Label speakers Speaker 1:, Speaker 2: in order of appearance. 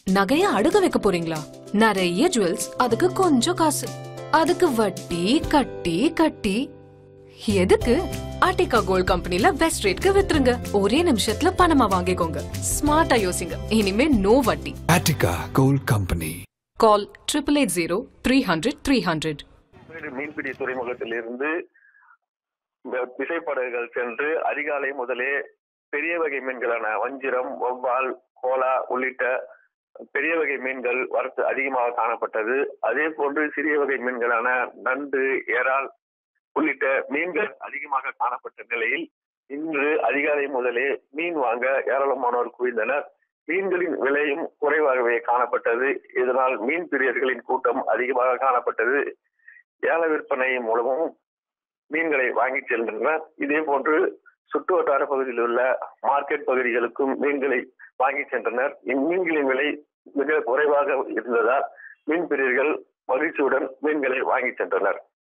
Speaker 1: நகைய அடுக்க வைக்க போறீங்களா நிறைய ஜுவல்ஸ் அதுக்கு கொஞ்சம் காசு அதுக்கு வட்டி கட்டி கட்டி எதுக்கு ஆர்டிகா கோல்ட் கம்பெனில பெஸ்ட் ரேட்க்கு வித்துருங்க ஒரே நிமிஷத்துல பணமா வாங்கிக்கோங்க ஸ்மார்ட்டா யோசிங்க இனிமே நோ வட்டி
Speaker 2: Attica Gold Company.
Speaker 1: Call triple eight zero three hundred three hundred
Speaker 3: மீன் மீன்பிடி துறைமுகத்திலிருந்து வ- விசைப்படகுகள் சென்று அதிகாலை முதலே பெரிய வகை மீன்களான வஞ்சிரம் வவ்வால் கோலா உள்ளிட்ட பெரிய வகை மீன்கள் வரத்து அதிகமாக காணப்பட்டது அதே போன்று சிறிய வகை மீன்களான நண்டு இறால் உள்ளிட்ட மீன்கள் அதிகமாக காணப்பட்ட நிலையில் இன்று அதிகாலை முதலே மீன் வாங்க ஏராளமானோர் குவிந்தனர் மீன்களின் விலையும் குறைவாகவே காணப்பட்டது இதனால் மீன் பிரியர்களின் கூட்டம் அதிகமாக காணப்பட்டது ஏல விற்பனை மூலமும் மீன்களை வாங்கி செல்கின்றனர் இதே போன்று சுற்று வட்டார பகுதியில் உள்ள மார்க்கெட் பகுதிகளுக்கும் மீன்களை வாங்கி சென்றனர் இம்மீன்களின் விலை மிக குறைவாக இருந்ததால் மீன் பிரியர்கள் மகிழ்ச்சியுடன் மீன்களை வாங்கி சென்றனர்